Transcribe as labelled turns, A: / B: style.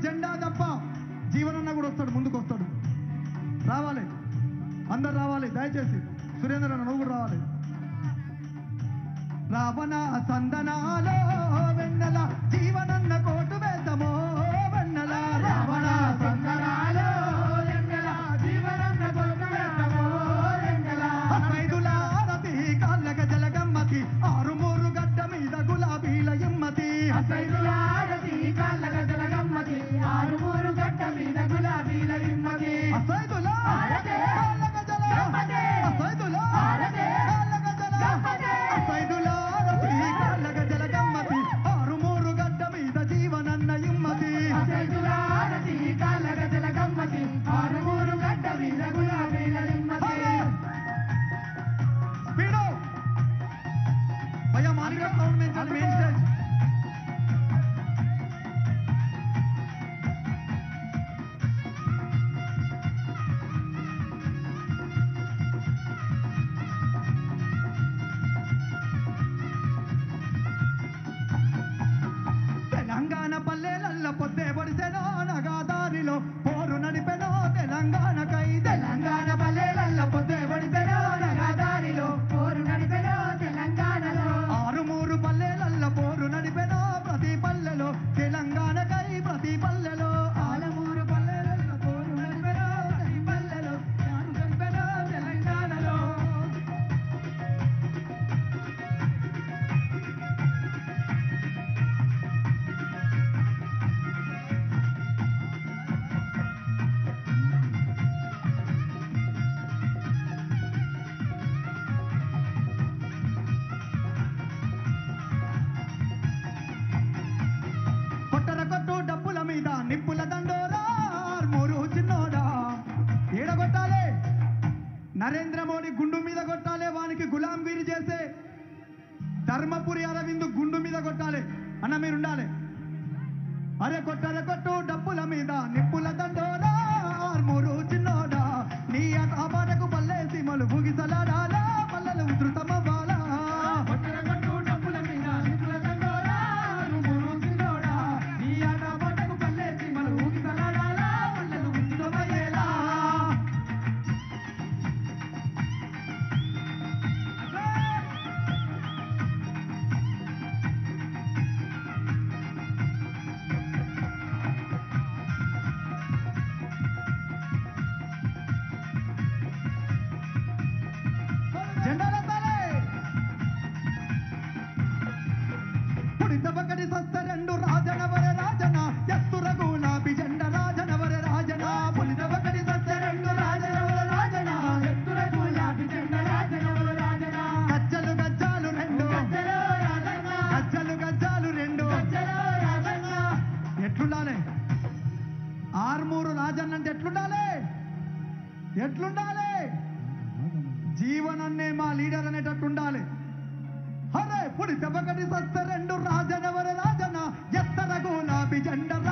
A: జెండా తప్ప జీవనన్న కూడా వస్తాడు ముందుకు వస్తాడు రావాలి అందరు రావాలి దయచేసి సురేంద్ర అన్న నువ్వు కూడా రావాలి రావణ సందనాలో వెన్నెల జీవనన్న కోటు వేదమో వెన్నెల రావణ సందనాలో వెన్నెల జీవనన్న కోటు వేదమో వెన్నెల ఐదుల ఆరతి కాళ్ళగ జలగమ్మతి ఆరు మూరు గడ్డ మీద గులాబీల ఎమ్మతి
B: అసైదుల ఆరతి కాళ్ళగ జలగమ్మతి ఆరుమూరు గట్ట మీద గులాబీల ఇమ్మతి
A: అసైదుల
B: ఆరతి
A: కాళ్ళగ జల
B: గమ్మతి
A: అసైదుల
B: ఆరతి
A: కాళ్ళగ జల
B: గమ్మతి
A: అసైదుల ఆరతి కాళ్ళగ జలగమ్మతి ఆరు మూరు గడ్డ మీద జీవనన్న ఇమ్మతి
B: అసైదుల ఆరతి కాళ్ళగ జలగమ్మతి ఆరుమూరు గట్ట మీద గులాబీల ఇమ్మతి
A: స్పీడు భయ్యా మానిక sound maintain main stage Telangana పల్లెలల్ల పొద్దే పొడిసెనో నగా దారిలో పోరు నడిపెనో తెలంగాణకై తెలంగాణ పల్లెలల్ల పొద్దే పొడిసెనో నగా దారిలో
B: పోరు నడిపెనో తెలంగాణలో
A: ఆరు మూరు పల్లెలల్ల పోరు నడిపెనో ప్రతి పల్లెలో తెలంగాణకై ప్రతి పల్లెలో ఆలమూరు పల్లెలల్ల పోరు నడిపెనో ప్రతి పల్లెలో యారు చంపెనో తెలంగాణలో కొట్టర కొట్టు డబ్బుల మీద నిప్పుల దండోరా మూరు చిన్నోడా ఈడ కొట్టాలి నరేంద్ర మోడీ గుండు మీద కొట్టాలి వానికి గులాంగిరి చేసే ధర్మపురి అరవింద్ గుండు మీద కొట్టాలి అన్న మీరు ఉండాలి అరే కొట్టర కొట్టు డబ్బుల మీద నిప్పుల దండోరా మూరు చిన్నోడా నీ ఆపాటకు పల్లేసి మలు భుగిసలాడాలా పల్లెలు ఉధృతమవ్వాలా
B: కొట్టర కొట్టు డబ్బుల మీద నిప్పుల దండోరా, ఆరుమూరు చిన్నోడా. నీ ఆట పాటకు పల్లేసి మన ఊగిసలాడాలా, పల్లెలు ఉత్సవమయ్యేలా.
A: జెండాలెత్తాలి పుడితబకడి సస్త రెండు రాజనవర రాజన ఎత్తుర గులాబి జెండ రాజనవర రాజన పుడితబకడి సస్త రెండు రాజనవర రాజన
B: ఎత్తుల గులాబీ జెండ రాజనవల రాజన.
A: గజ్జలు గజ్జాలు రెండు
B: గజ్జలో రాజన్న,
A: గజ్జలు గజ్జాలు రెండు
B: గజ్జలో రాజన్న.
A: ఎట్లుండాలి ఆర్మూరు రాజన్న అంటే ఎట్లుండాలి ఎట్లుండాలి జీవనన్నే మా లీడర్ అనేటట్టు ఉండాలి హరే పుడి దెబ్బకటి సస్త రెండు రాజనవర రాజన ఎత్తర గులాబీ జెండ